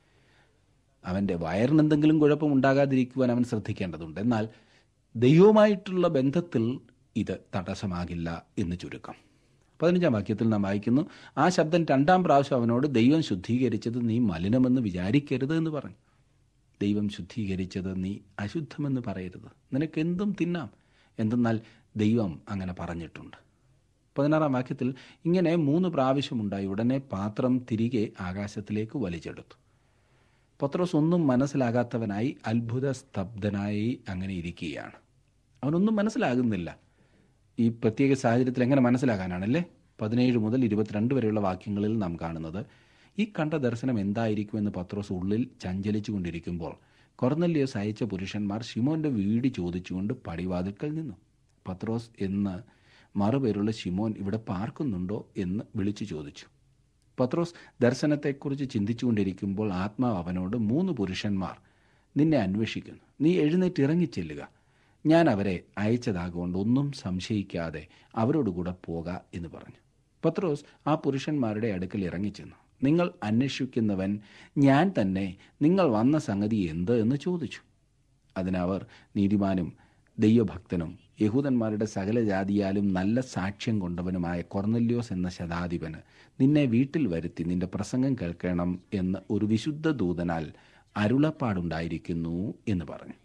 അവന്റെ വയറിന് എന്തെങ്കിലും കുഴപ്പം ഉണ്ടാകാതിരിക്കുവാൻ അവൻ ശ്രദ്ധിക്കേണ്ടതുണ്ട് എന്നാൽ ദൈവവുമായിട്ടുള്ള ബന്ധത്തിൽ ഇത് തടസ്സമാകില്ല എന്ന് ചുരുക്കം പതിനഞ്ചാം വാക്യത്തിൽ നാം വായിക്കുന്നു ആ ശബ്ദം രണ്ടാം പ്രാവശ്യം അവനോട് ദൈവം ശുദ്ധീകരിച്ചത് നീ മലിനമെന്ന് വിചാരിക്കരുത് എന്ന് പറഞ്ഞു ദൈവം ശുദ്ധീകരിച്ചത് നീ അശുദ്ധമെന്ന് പറയരുത് നിനക്ക് എന്തും തിന്നാം എന്തെന്നാൽ ദൈവം അങ്ങനെ പറഞ്ഞിട്ടുണ്ട് പതിനാറാം വാക്യത്തിൽ ഇങ്ങനെ മൂന്ന് പ്രാവശ്യമുണ്ടായി ഉടനെ പാത്രം തിരികെ ആകാശത്തിലേക്ക് വലിച്ചെടുത്തു പത്രോസ് ഒന്നും മനസ്സിലാകാത്തവനായി അത്ഭുത സ്തബ്ധനായി അങ്ങനെ ഇരിക്കുകയാണ് അവനൊന്നും മനസ്സിലാകുന്നില്ല ഈ പ്രത്യേക സാഹചര്യത്തിൽ എങ്ങനെ മനസ്സിലാകാനാണല്ലേ പതിനേഴ് മുതൽ ഇരുപത്തിരണ്ട് വരെയുള്ള വാക്യങ്ങളിൽ നാം കാണുന്നത് ഈ കണ്ട ദർശനം എന്തായിരിക്കുമെന്ന് പത്രോസ് ഉള്ളിൽ ചഞ്ചലിച്ചു കൊണ്ടിരിക്കുമ്പോൾ കൊർന്നല്യസ് അയച്ച പുരുഷന്മാർ ഷിമോന്റെ വീട് ചോദിച്ചുകൊണ്ട് പടിവാതിൽക്കൽ നിന്നു പത്രോസ് എന്ന് മറുപേരുള്ള ഷിമോൻ ഇവിടെ പാർക്കുന്നുണ്ടോ എന്ന് വിളിച്ചു ചോദിച്ചു പത്രോസ് ദർശനത്തെക്കുറിച്ച് ചിന്തിച്ചുകൊണ്ടിരിക്കുമ്പോൾ ആത്മാവ് അവനോട് മൂന്ന് പുരുഷന്മാർ നിന്നെ അന്വേഷിക്കുന്നു നീ എഴുന്നേറ്റ് ഇറങ്ങിച്ചെല്ലുക ഞാൻ അവരെ അയച്ചതാകൊണ്ട് ഒന്നും സംശയിക്കാതെ അവരോടുകൂടെ പോക എന്ന് പറഞ്ഞു പത്രോസ് ആ പുരുഷന്മാരുടെ അടുക്കൽ ഇറങ്ങിച്ചെന്നു നിങ്ങൾ അന്വേഷിക്കുന്നവൻ ഞാൻ തന്നെ നിങ്ങൾ വന്ന സംഗതി എന്ത് എന്ന് ചോദിച്ചു അതിനവർ നീതിമാനും ദൈവഭക്തനും യഹൂദന്മാരുടെ സകല ജാതിയാലും നല്ല സാക്ഷ്യം കൊണ്ടവനുമായ കൊർന്നല്യോസ് എന്ന ശതാധിപന് നിന്നെ വീട്ടിൽ വരുത്തി നിന്റെ പ്രസംഗം കേൾക്കണം എന്ന് ഒരു വിശുദ്ധ ദൂതനാൽ അരുളപ്പാടുണ്ടായിരിക്കുന്നു എന്ന് പറഞ്ഞു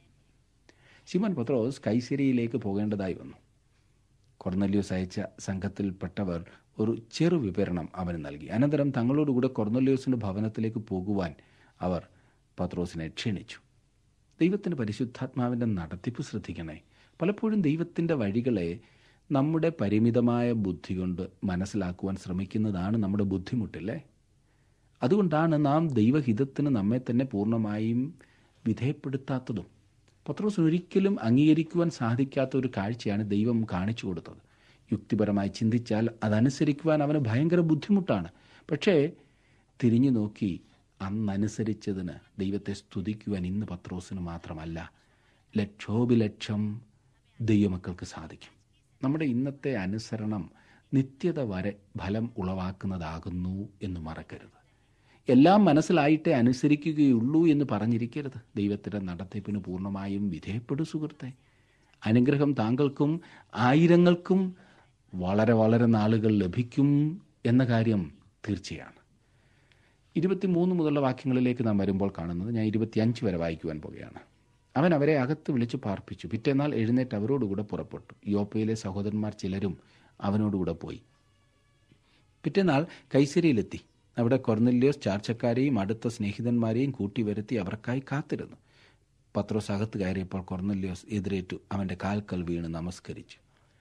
ശിമൻ പത്രോസ് കൈസരിയിലേക്ക് പോകേണ്ടതായി വന്നു കൊർന്നല്യോസ് അയച്ച സംഘത്തിൽപ്പെട്ടവർ ഒരു ചെറു വിവരണം അവന് നൽകി അനന്തരം തങ്ങളോടുകൂടെ കൊർന്നല്യോസിന്റെ ഭവനത്തിലേക്ക് പോകുവാൻ അവർ പത്രോസിനെ ക്ഷണിച്ചു ദൈവത്തിന്റെ പരിശുദ്ധാത്മാവിന്റെ നടത്തിപ്പ് ശ്രദ്ധിക്കണേ പലപ്പോഴും ദൈവത്തിന്റെ വഴികളെ നമ്മുടെ പരിമിതമായ ബുദ്ധി കൊണ്ട് മനസ്സിലാക്കുവാൻ ശ്രമിക്കുന്നതാണ് നമ്മുടെ ബുദ്ധിമുട്ടില്ലേ അതുകൊണ്ടാണ് നാം ദൈവഹിതത്തിന് നമ്മെ തന്നെ പൂർണ്ണമായും വിധേയപ്പെടുത്താത്തതും പത്രോസ് ഒരിക്കലും അംഗീകരിക്കുവാൻ സാധിക്കാത്ത ഒരു കാഴ്ചയാണ് ദൈവം കാണിച്ചു കൊടുത്തത് യുക്തിപരമായി ചിന്തിച്ചാൽ അതനുസരിക്കുവാൻ അവന് ഭയങ്കര ബുദ്ധിമുട്ടാണ് പക്ഷേ തിരിഞ്ഞു നോക്കി അന്നനുസരിച്ചതിന് ദൈവത്തെ സ്തുതിക്കുവാൻ ഇന്ന് പത്രോസിന് മാത്രമല്ല ലക്ഷോപിലക്ഷം ദൈവമക്കൾക്ക് സാധിക്കും നമ്മുടെ ഇന്നത്തെ അനുസരണം നിത്യത വരെ ഫലം ഉളവാക്കുന്നതാകുന്നു എന്ന് മറക്കരുത് എല്ലാം മനസ്സിലായിട്ടേ അനുസരിക്കുകയുള്ളൂ എന്ന് പറഞ്ഞിരിക്കരുത് ദൈവത്തിന്റെ നടത്തിപ്പിന് പൂർണ്ണമായും വിധേയപ്പെടു സുഹൃത്തെ അനുഗ്രഹം താങ്കൾക്കും ആയിരങ്ങൾക്കും വളരെ വളരെ നാളുകൾ ലഭിക്കും എന്ന കാര്യം തീർച്ചയാണ് ഇരുപത്തിമൂന്ന് മുതലുള്ള വാക്യങ്ങളിലേക്ക് നാം വരുമ്പോൾ കാണുന്നത് ഞാൻ ഇരുപത്തിയഞ്ച് വരെ വായിക്കുവാൻ പോകുകയാണ് അവൻ അവരെ അകത്ത് വിളിച്ച് പാർപ്പിച്ചു പിറ്റേന്നാൾ എഴുന്നേറ്റ് അവരോടുകൂടെ പുറപ്പെട്ടു യോപ്പയിലെ സഹോദരന്മാർ ചിലരും അവനോടുകൂടെ പോയി പിറ്റേന്നാൾ കൈസരിയിലെത്തി അവിടെ കൊർന്നല്യോസ് ചാർച്ചക്കാരെയും അടുത്ത സ്നേഹിതന്മാരെയും കൂട്ടി വരുത്തി അവർക്കായി കാത്തിരുന്നു പത്രോസ് അകത്ത് കയറിയപ്പോൾ കൊർന്നല്യോസ് എതിരേറ്റു അവന്റെ കാൽക്കൽ വീണ് നമസ്കരിച്ചു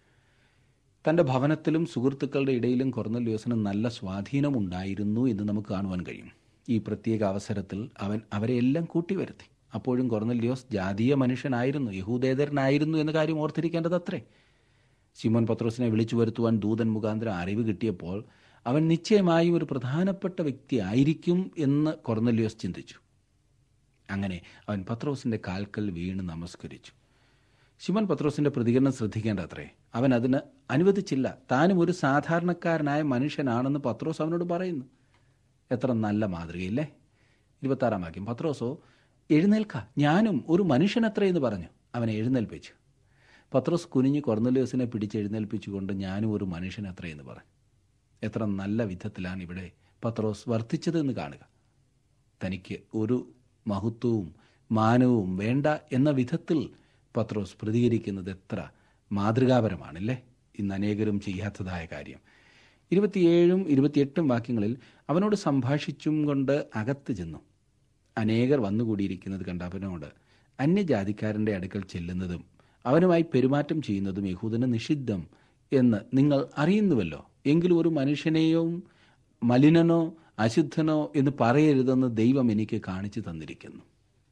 തന്റെ ഭവനത്തിലും സുഹൃത്തുക്കളുടെ ഇടയിലും കൊർന്നല്യോസിന് നല്ല സ്വാധീനമുണ്ടായിരുന്നു എന്ന് നമുക്ക് കാണുവാൻ കഴിയും ഈ പ്രത്യേക അവസരത്തിൽ അവൻ അവരെ എല്ലാം കൂട്ടിവരുത്തി അപ്പോഴും കൊർന്നല്യോസ് ജാതീയ മനുഷ്യനായിരുന്നു യഹൂദേതരനായിരുന്നു എന്ന കാര്യം ഓർത്തിരിക്കേണ്ടത് അത്രേ ശിമോൻ പത്രോസിനെ വിളിച്ചു വരുത്തുവാൻ ദൂതൻ മുഖാന്തരം അറിവ് കിട്ടിയപ്പോൾ അവൻ നിശ്ചയമായും ഒരു പ്രധാനപ്പെട്ട വ്യക്തി ആയിരിക്കും എന്ന് കൊർന്നല്യോസ് ചിന്തിച്ചു അങ്ങനെ അവൻ പത്രോസിന്റെ കാൽക്കൽ വീണ് നമസ്കരിച്ചു ശിമോൻ പത്രോസിന്റെ പ്രതികരണം ശ്രദ്ധിക്കേണ്ട അത്രേ അവൻ അതിന് അനുവദിച്ചില്ല താനും ഒരു സാധാരണക്കാരനായ മനുഷ്യനാണെന്ന് പത്രോസ് അവനോട് പറയുന്നു എത്ര നല്ല മാതൃകയില്ലേ ഇരുപത്താറാം വാക്യം പത്രോസോ എഴുന്നേൽക്ക ഞാനും ഒരു മനുഷ്യനത്രേ എന്ന് പറഞ്ഞു അവനെ എഴുന്നേൽപ്പിച്ചു പത്രോസ് കുനിഞ്ഞ് കൊർന്നലിയോസിനെ പിടിച്ച് എഴുന്നേൽപ്പിച്ചുകൊണ്ട് ഞാനും ഒരു മനുഷ്യനത്രേ എന്ന് പറഞ്ഞു എത്ര നല്ല വിധത്തിലാണ് ഇവിടെ പത്രോസ് വർദ്ധിച്ചതെന്ന് കാണുക തനിക്ക് ഒരു മഹത്വവും മാനവും വേണ്ട എന്ന വിധത്തിൽ പത്രോസ് പ്രതികരിക്കുന്നത് എത്ര മാതൃകാപരമാണല്ലേ ഇന്ന് അനേകരും ചെയ്യാത്തതായ കാര്യം ഇരുപത്തിയേഴും ഇരുപത്തിയെട്ടും വാക്യങ്ങളിൽ അവനോട് സംഭാഷിച്ചും കൊണ്ട് അകത്ത് ചെന്നു അനേകർ വന്നുകൂടിയിരിക്കുന്നത് കണ്ട അവനോട് അന്യജാതിക്കാരൻ്റെ അടുക്കൽ ചെല്ലുന്നതും അവനുമായി പെരുമാറ്റം ചെയ്യുന്നതും യഹൂദന് നിഷിദ്ധം എന്ന് നിങ്ങൾ അറിയുന്നുവല്ലോ എങ്കിലും ഒരു മനുഷ്യനെയോ മലിനനോ അശുദ്ധനോ എന്ന് പറയരുതെന്ന് ദൈവം എനിക്ക് കാണിച്ചു തന്നിരിക്കുന്നു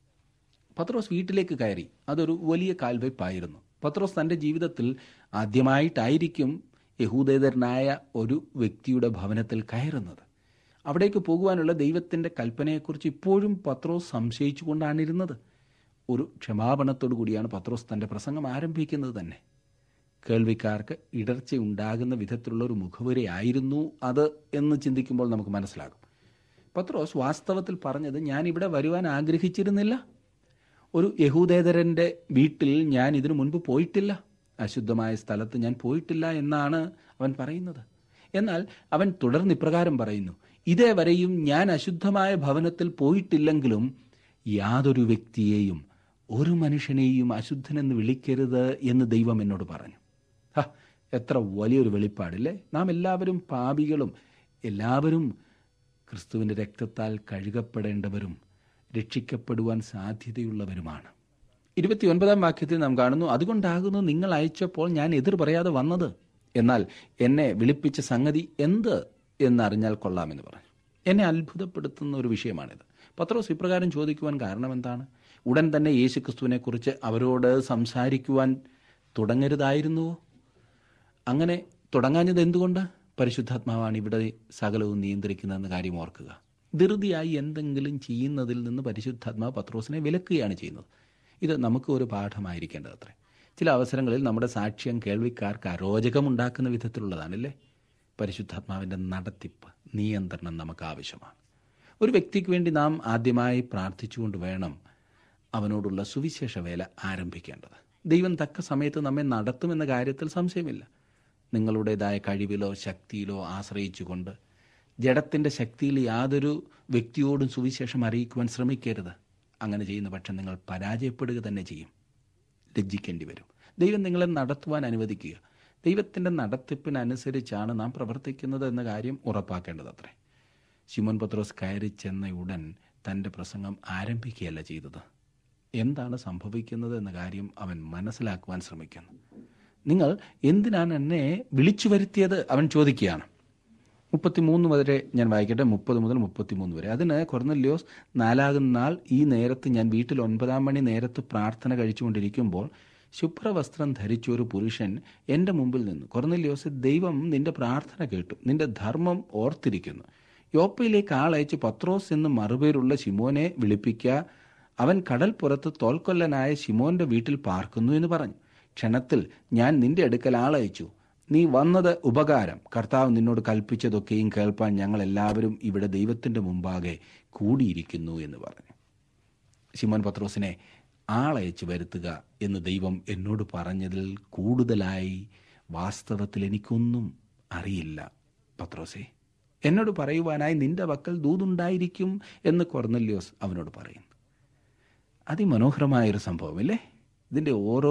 പത്രോസ് വീട്ടിലേക്ക് കയറി അതൊരു വലിയ കാൽവയ്പായിരുന്നു പത്രോസ് തന്റെ ജീവിതത്തിൽ ആദ്യമായിട്ടായിരിക്കും യഹൂദേതരനായ ഒരു വ്യക്തിയുടെ ഭവനത്തിൽ കയറുന്നത് അവിടേക്ക് പോകുവാനുള്ള ദൈവത്തിന്റെ കൽപ്പനയെക്കുറിച്ച് ഇപ്പോഴും പത്രോസ് സംശയിച്ചുകൊണ്ടാണ് ഇരുന്നത് ഒരു ക്ഷമാപണത്തോടു കൂടിയാണ് പത്രോസ് തന്റെ പ്രസംഗം ആരംഭിക്കുന്നത് തന്നെ കേൾവിക്കാർക്ക് ഇടർച്ച ഉണ്ടാകുന്ന വിധത്തിലുള്ള ഒരു മുഖവുരയായിരുന്നു അത് എന്ന് ചിന്തിക്കുമ്പോൾ നമുക്ക് മനസ്സിലാകും പത്രോസ് വാസ്തവത്തിൽ പറഞ്ഞത് ഞാൻ ഇവിടെ വരുവാൻ ആഗ്രഹിച്ചിരുന്നില്ല ഒരു യഹൂദേതരന്റെ വീട്ടിൽ ഞാൻ ഇതിനു മുൻപ് പോയിട്ടില്ല അശുദ്ധമായ സ്ഥലത്ത് ഞാൻ പോയിട്ടില്ല എന്നാണ് അവൻ പറയുന്നത് എന്നാൽ അവൻ തുടർന്ന് ഇപ്രകാരം പറയുന്നു ഇതേവരെയും ഞാൻ അശുദ്ധമായ ഭവനത്തിൽ പോയിട്ടില്ലെങ്കിലും യാതൊരു വ്യക്തിയെയും ഒരു മനുഷ്യനെയും അശുദ്ധനെന്ന് വിളിക്കരുത് എന്ന് ദൈവം എന്നോട് പറഞ്ഞു ഹ, എത്ര വലിയൊരു വെളിപ്പാടില്ലേ നാം എല്ലാവരും പാപികളും എല്ലാവരും ക്രിസ്തുവിന്റെ രക്തത്താൽ കഴുകപ്പെടേണ്ടവരും രക്ഷിക്കപ്പെടുവാൻ സാധ്യതയുള്ളവരുമാണ് ഇരുപത്തിയൊൻപതാം വാക്യത്തിൽ നാം കാണുന്നു അതുകൊണ്ടാകുന്നു നിങ്ങൾ അയച്ചപ്പോൾ ഞാൻ എതിർ പറയാതെ വന്നത് എന്നാൽ എന്നെ വിളിപ്പിച്ച സംഗതി എന്ത് എന്നറിഞ്ഞാൽ കൊള്ളാമെന്ന് പറഞ്ഞു എന്നെ അത്ഭുതപ്പെടുത്തുന്ന ഒരു വിഷയമാണിത് പത്രോസ് ഇപ്രകാരം ചോദിക്കുവാൻ കാരണം എന്താണ് ഉടൻ തന്നെ യേശുക്രിസ്തുവിനെ കുറിച്ച് അവരോട് സംസാരിക്കുവാൻ തുടങ്ങരുതായിരുന്നുവോ അങ്ങനെ തുടങ്ങാഞ്ഞത് എന്തുകൊണ്ട് പരിശുദ്ധാത്മാവാണ് ഇവിടെ സകലവും നിയന്ത്രിക്കുന്നതെന്ന കാര്യം ഓർക്കുക ധൃതിയായി എന്തെങ്കിലും ചെയ്യുന്നതിൽ നിന്ന് പരിശുദ്ധാത്മാവ് പത്രോസിനെ വിലക്കുകയാണ് ചെയ്യുന്നത് ഇത് നമുക്ക് ഒരു പാഠമായിരിക്കേണ്ടത് അത്രേ ചില അവസരങ്ങളിൽ നമ്മുടെ സാക്ഷ്യം കേൾവിക്കാർക്ക് അരോചകമുണ്ടാക്കുന്ന വിധത്തിലുള്ളതാണല്ലേ പരിശുദ്ധാത്മാവിൻ്റെ നടത്തിപ്പ് നിയന്ത്രണം നമുക്ക് ആവശ്യമാണ് ഒരു വ്യക്തിക്ക് വേണ്ടി നാം ആദ്യമായി പ്രാർത്ഥിച്ചുകൊണ്ട് വേണം അവനോടുള്ള സുവിശേഷ വേല ആരംഭിക്കേണ്ടത് ദൈവം തക്ക സമയത്ത് നമ്മെ നടത്തുമെന്ന കാര്യത്തിൽ സംശയമില്ല നിങ്ങളുടേതായ കഴിവിലോ ശക്തിയിലോ ആശ്രയിച്ചുകൊണ്ട് ജഡത്തിൻ്റെ ശക്തിയിൽ യാതൊരു വ്യക്തിയോടും സുവിശേഷം അറിയിക്കുവാൻ ശ്രമിക്കരുത് അങ്ങനെ ചെയ്യുന്ന പക്ഷം നിങ്ങൾ പരാജയപ്പെടുക തന്നെ ചെയ്യും ലജ്ജിക്കേണ്ടി വരും ദൈവം നിങ്ങളെ നടത്തുവാൻ അനുവദിക്കുക ദൈവത്തിൻ്റെ നടത്തിപ്പിനനുസരിച്ചാണ് നാം പ്രവർത്തിക്കുന്നത് എന്ന കാര്യം ഉറപ്പാക്കേണ്ടത് അത്രേ ശിമോൻ പത്രോസ് കയറി ചെന്ന ഉടൻ തൻ്റെ പ്രസംഗം ആരംഭിക്കുകയല്ല ചെയ്തത് എന്താണ് സംഭവിക്കുന്നത് എന്ന കാര്യം അവൻ മനസ്സിലാക്കുവാൻ ശ്രമിക്കുന്നു നിങ്ങൾ എന്തിനാണ് എന്നെ വിളിച്ചു വരുത്തിയത് അവൻ ചോദിക്കുകയാണ് മുപ്പത്തിമൂന്ന് വരെ ഞാൻ വായിക്കട്ടെ മുപ്പത് മുതൽ മുപ്പത്തിമൂന്ന് വരെ അതിന് കൊർന്നല്യോസ് നാലാകുന്ന നാൾ ഈ നേരത്ത് ഞാൻ വീട്ടിൽ ഒൻപതാം മണി നേരത്ത് പ്രാർത്ഥന കഴിച്ചുകൊണ്ടിരിക്കുമ്പോൾ ശുഭ്രവസ്ത്രം ധരിച്ച ഒരു പുരുഷൻ എൻ്റെ മുമ്പിൽ നിന്നു കൊർന്നല്യോസ് ദൈവം നിന്റെ പ്രാർത്ഥന കേട്ടു നിന്റെ ധർമ്മം ഓർത്തിരിക്കുന്നു യോപ്പയിലേക്ക് ആളയച്ച് പത്രോസ് എന്ന് മറുപേരുള്ള ശിമോനെ വിളിപ്പിക്കുക അവൻ കടൽ പുറത്ത് തോൽക്കൊല്ലനായ ശിമോന്റെ വീട്ടിൽ പാർക്കുന്നു എന്ന് പറഞ്ഞു ക്ഷണത്തിൽ ഞാൻ നിന്റെ അടുക്കൽ ആളയച്ചു നീ വന്നത് ഉപകാരം കർത്താവ് നിന്നോട് കൽപ്പിച്ചതൊക്കെയും കേൾപ്പാൻ ഞങ്ങൾ എല്ലാവരും ഇവിടെ ദൈവത്തിന്റെ മുമ്പാകെ കൂടിയിരിക്കുന്നു എന്ന് പറഞ്ഞു ശിമോൻ പത്രോസിനെ ആളയച്ചു വരുത്തുക എന്ന് ദൈവം എന്നോട് പറഞ്ഞതിൽ കൂടുതലായി വാസ്തവത്തിൽ എനിക്കൊന്നും അറിയില്ല പത്രോസേ എന്നോട് പറയുവാനായി നിന്റെ പക്കൽ ദൂതുണ്ടായിരിക്കും എന്ന് കൊർന്നല്യോസ് അവനോട് പറയുന്നു അതിമനോഹരമായൊരു സംഭവമല്ലേ ഇതിൻ്റെ ഓരോ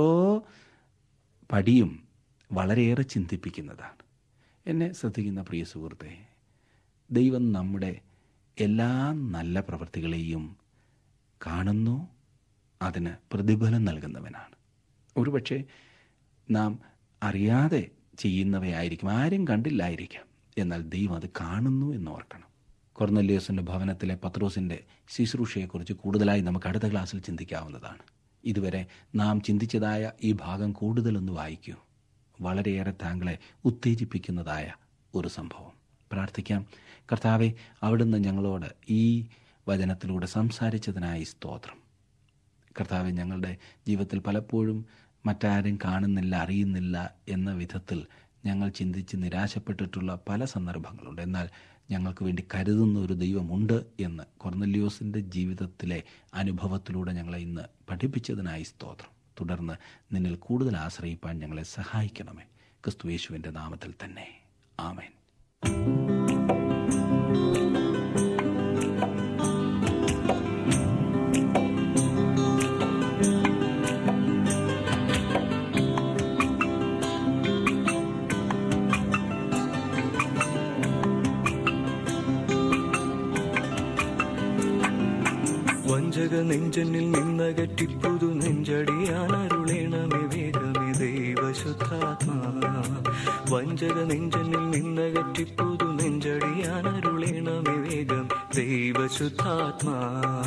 പടിയും വളരെയേറെ ചിന്തിപ്പിക്കുന്നതാണ് എന്നെ ശ്രദ്ധിക്കുന്ന പ്രിയ സുഹൃത്തെ ദൈവം നമ്മുടെ എല്ലാ നല്ല പ്രവൃത്തികളെയും കാണുന്നു അതിന് പ്രതിഫലം നൽകുന്നവനാണ് ഒരുപക്ഷെ നാം അറിയാതെ ചെയ്യുന്നവയായിരിക്കും ആരും കണ്ടില്ലായിരിക്കാം എന്നാൽ ദൈവം അത് കാണുന്നു എന്ന് ഓർക്കണം കൊർന്നല്യോസിൻ്റെ ഭവനത്തിലെ പത്രോസിൻ്റെ ശുശ്രൂഷയെക്കുറിച്ച് കൂടുതലായി നമുക്ക് അടുത്ത ക്ലാസ്സിൽ ചിന്തിക്കാവുന്നതാണ് ഇതുവരെ നാം ചിന്തിച്ചതായ ഈ ഭാഗം കൂടുതലൊന്ന് വായിക്കൂ വളരെയേറെ താങ്കളെ ഉത്തേജിപ്പിക്കുന്നതായ ഒരു സംഭവം പ്രാർത്ഥിക്കാം കർത്താവെ അവിടുന്ന് ഞങ്ങളോട് ഈ വചനത്തിലൂടെ സംസാരിച്ചതിനായി സ്തോത്രം കർത്താവെ ഞങ്ങളുടെ ജീവിതത്തിൽ പലപ്പോഴും മറ്റാരും കാണുന്നില്ല അറിയുന്നില്ല എന്ന വിധത്തിൽ ഞങ്ങൾ ചിന്തിച്ച് നിരാശപ്പെട്ടിട്ടുള്ള പല സന്ദർഭങ്ങളുണ്ട് എന്നാൽ ഞങ്ങൾക്ക് വേണ്ടി കരുതുന്ന ഒരു ദൈവമുണ്ട് എന്ന് കൊർന്നല്യോസിൻ്റെ ജീവിതത്തിലെ അനുഭവത്തിലൂടെ ഞങ്ങളെ ഇന്ന് പഠിപ്പിച്ചതിനായി സ്തോത്രം തുടർന്ന് നിന്നിൽ കൂടുതൽ ആശ്രയിപ്പാൻ ഞങ്ങളെ സഹായിക്കണമേ ക്രിസ്തുയേശുവിൻ്റെ നാമത്തിൽ തന്നെ ആമേൻ വഞ്ചക നെഞ്ചനിൽ നിന്നകറ്റിപ്പുതു നെഞ്ചടിയാനരുളേണമേ വേഗമേ ദൈവശുദ്ധാത്മാ വഞ്ചക നെഞ്ചനിൽ നിന്നകറ്റിപ്പുതു നെഞ്ചടിയാനരുളേണമേ വേഗം ദൈവശുദ്ധാത്മാ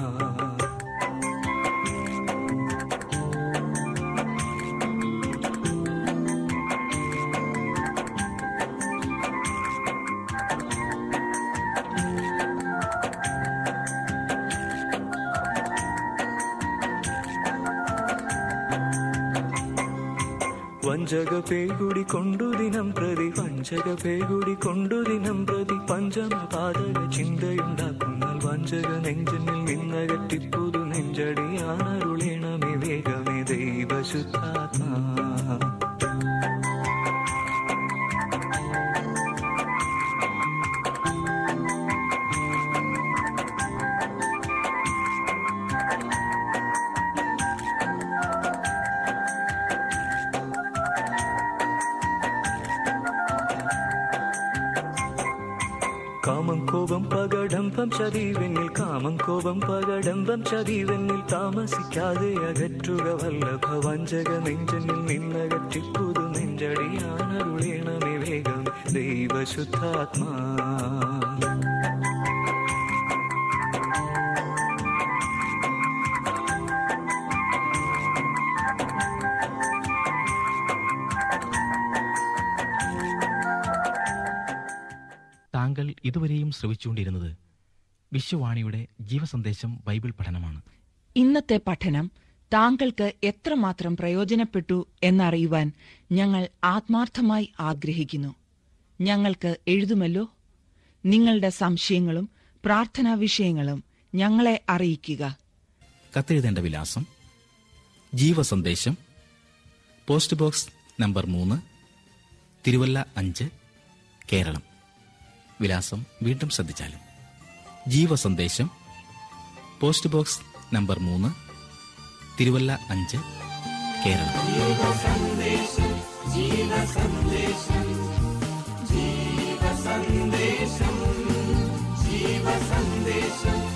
വഞ്ചക പേകുടി കൊണ്ടു ദിനം പ്രതി വഞ്ചക പേകുടി കൊണ്ടു ദിനം പ്രതി പഞ്ചമ പാതക ചിന്തയുണ്ടാക്കുന്നാൽ വഞ്ചക നെഞ്ചനിൽ നിന്നകറ്റിപ്പുതു നെഞ്ചടിയാനരുളേണമേ വേഗമേ ദൈവശുദ്ധാത്മാ കാമം കോപം പകടംബം ചതിവെന്നിൽ കാമം കോപം പകടംബം ചതിവെന്നിൽ താമസിക്കാതെ അകറ്റുക വല്ലഭ വഞ്ചക നെഞ്ചനിൽ നിന്നകറ്റിപ്പുതു നെഞ്ചടിയാനരുളേണമേ വേഗം ദൈവശുദ്ധാത്മാ താങ്കൾ ഇതുവരെയും ശ്രവിച്ചുകൊണ്ടിരുന്നത് വിശ്വവാണിയുടെ ജീവസന്ദേശം ബൈബിൾ പഠനമാണ് ഇന്നത്തെ പഠനം താങ്കൾക്ക് എത്രമാത്രം പ്രയോജനപ്പെട്ടു എന്നറിയുവാൻ ഞങ്ങൾ ആത്മാർത്ഥമായി ആഗ്രഹിക്കുന്നു ഞങ്ങൾക്ക് എഴുതുമല്ലോ നിങ്ങളുടെ സംശയങ്ങളും പ്രാർത്ഥനാ വിഷയങ്ങളും ഞങ്ങളെ അറിയിക്കുക കത്തെഴുതേണ്ട വിലാസം ജീവസന്ദേശം പോസ്റ്റ് ബോക്സ് നമ്പർ മൂന്ന് തിരുവല്ല അഞ്ച് കേരളം വിലാസം വീണ്ടും ശ്രദ്ധിച്ചാലും ജീവസന്ദേശം പോസ്റ്റ് ബോക്സ് നമ്പർ മൂന്ന് തിരുവല്ല അഞ്ച് കേരളം ജീവസന്ദേശം ജീവസന്ദേശം